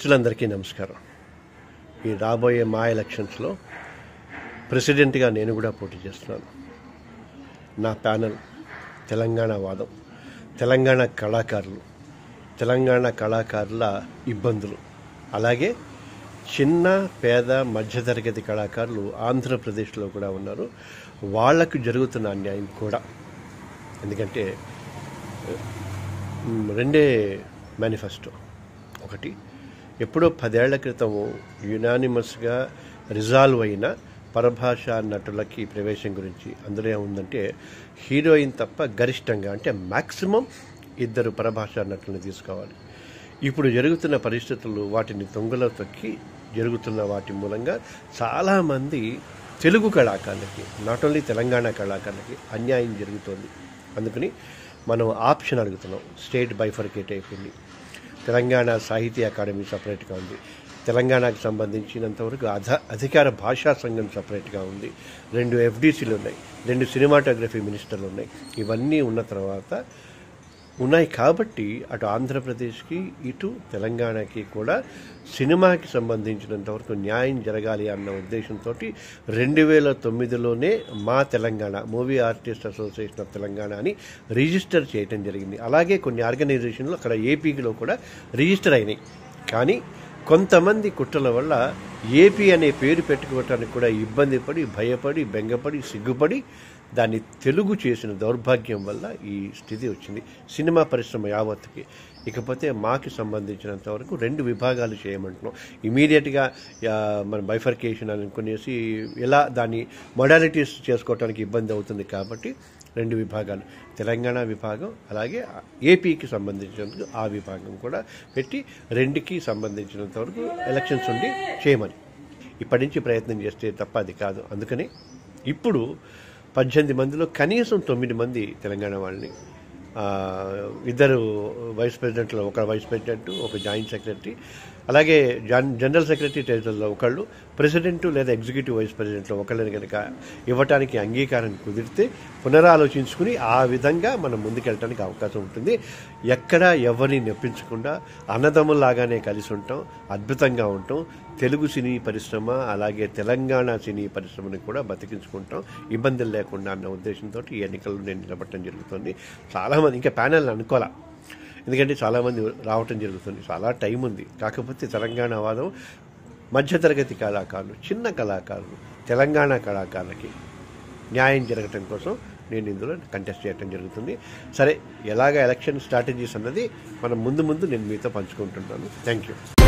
మిత్రులందరికీ నమస్కారం ఈ రాబోయే మా ఎలక్షన్స్లో ప్రెసిడెంట్గా నేను కూడా పోటీ చేస్తున్నాను నా ప్యానల్ తెలంగాణ వాదం తెలంగాణ కళాకారులు తెలంగాణ కళాకారుల ఇబ్బందులు అలాగే చిన్న పేద మధ్యతరగతి కళాకారులు ఆంధ్రప్రదేశ్లో కూడా ఉన్నారు వాళ్లకు జరుగుతున్న అన్యాయం కూడా ఎందుకంటే మ్, రెండే మేనిఫెస్టో ఒకటి ఎప్పుడో పదేళ్ల క్రితం యునానిమస్గా రిజాల్వ్ అయిన పరభాష నటులకి ప్రవేశం గురించి అందులో ఏముందంటే హీరోయిన్ తప్ప గరిష్టంగా అంటే మ్యాక్సిమం ఇద్దరు పరభాష నటులను తీసుకోవాలి ఇప్పుడు జరుగుతున్న పరిస్థితులు వాటిని తొంగలో తొక్కి జరుగుతున్న వాటి మూలంగా చాలామంది తెలుగు కళాకారులకి నాట్ ఓన్లీ తెలంగాణ కళాకారులకి అన్యాయం జరుగుతోంది అందుకని మనం ఆప్షన్ అడుగుతున్నాం స్టేట్ బైఫర్కేట్ అయిపోయింది తెలంగాణ సాహితీ అకాడమీ సపరేట్గా ఉంది తెలంగాణకు సంబంధించినంతవరకు అధ అధికార భాషా సంఘం సపరేట్గా ఉంది రెండు ఎఫ్డీసీలు ఉన్నాయి రెండు సినిమాటోగ్రఫీ మినిస్టర్లు ఉన్నాయి ఇవన్నీ ఉన్న తర్వాత ఉన్నాయి కాబట్టి అటు ఆంధ్రప్రదేశ్కి ఇటు తెలంగాణకి కూడా సినిమాకి సంబంధించినంత వరకు న్యాయం జరగాలి అన్న ఉద్దేశంతో రెండు వేల తొమ్మిదిలోనే మా Telangana movie artist association of Telangana అని రిజిస్టర్ చేయటం జరిగింది అలాగే కొన్ని ఆర్గనైజేషన్లు అక్కడ ఏపీలో కూడా రిజిస్టర్ అయినాయి కానీ కొంతమంది కుట్రల వల్ల ఏపీ అనే పేరు పెట్టుకోవటానికి కూడా ఇబ్బంది పడి భయపడి బెంగపడి సిగ్గుపడి దాన్ని తెలుగు చేసిన దౌర్భాగ్యం వల్ల ఈ స్థితి వచ్చింది సినిమా పరిశ్రమ యావత్తుకి ఇకపోతే మాకి సంబంధించినంత వరకు రెండు విభాగాలు చేయమంటున్నాం ఇమీడియట్గా మన బైఫర్కేషన్ అనుకునేసి ఎలా దాన్ని మొడాలిటీస్ చేసుకోవడానికి ఇబ్బంది అవుతుంది కాబట్టి రెండు విభాగాలు తెలంగాణ విభాగం అలాగే ఏపీకి సంబంధించినందుకు ఆ విభాగం కూడా పెట్టి రెండుకి సంబంధించినంత వరకు ఎలక్షన్స్ ఉండి చేయమని ఇప్పటి నుంచి ప్రయత్నం చేస్తే తప్ప అది కాదు అందుకని ఇప్పుడు పద్దెనిమిది మందిలో కనీసం తొమ్మిది మంది తెలంగాణ వాళ్ళని ఆ, ఇద్దరు వైస్ ప్రెసిడెంట్లో ఒక వైస్ ప్రెసిడెంట్ ఒక జాయింట్ సెక్రటరీ అలాగే జన్ జనరల్ సెక్రటరీ టైటిల్లో ఒకళ్ళు ప్రెసిడెంట్ లేదా ఎగ్జిక్యూటివ్ వైస్ ప్రెసిడెంట్లో ఒకళ్ళని కనుక ఇవ్వటానికి అంగీకారం కుదిరితే పునరాలోచించుకుని ఆ విధంగా మనం ముందుకెళ్ళడానికి అవకాశం ఉంటుంది ఎక్కడ ఎవరిని నెప్పించకుండా అన్నదమ్ముల్లాగానే కలిసి ఉంటాం అద్భుతంగా ఉంటాం తెలుగు సినీ పరిశ్రమ అలాగే తెలంగాణ సినీ పరిశ్రమని కూడా బతికించుకుంటాం ఇబ్బందులు లేకుండా అన్న ఉద్దేశంతో ఈ ఎన్నికల్లో నేను నిలబడటం జరుగుతుంది చాలామంది ఇంకా ప్యానెల్ అనుకోవాలా ఎందుకంటే చాలామంది రావటం జరుగుతుంది చాలా టైం ఉంది కాకపోతే తెలంగాణ వాదం మధ్యతరగతి కళాకారులు చిన్న కళాకారులు తెలంగాణ కళాకారులకి న్యాయం జరగటం కోసం నేను ఇందులో కంటెస్ట్ చేయడం జరుగుతుంది సరే ఎలాగ ఎలక్షన్ స్ట్రాటజీస్ అన్నది మనం ముందు ముందు నేను మీతో పంచుకుంటున్నాను థ్యాంక్ యూ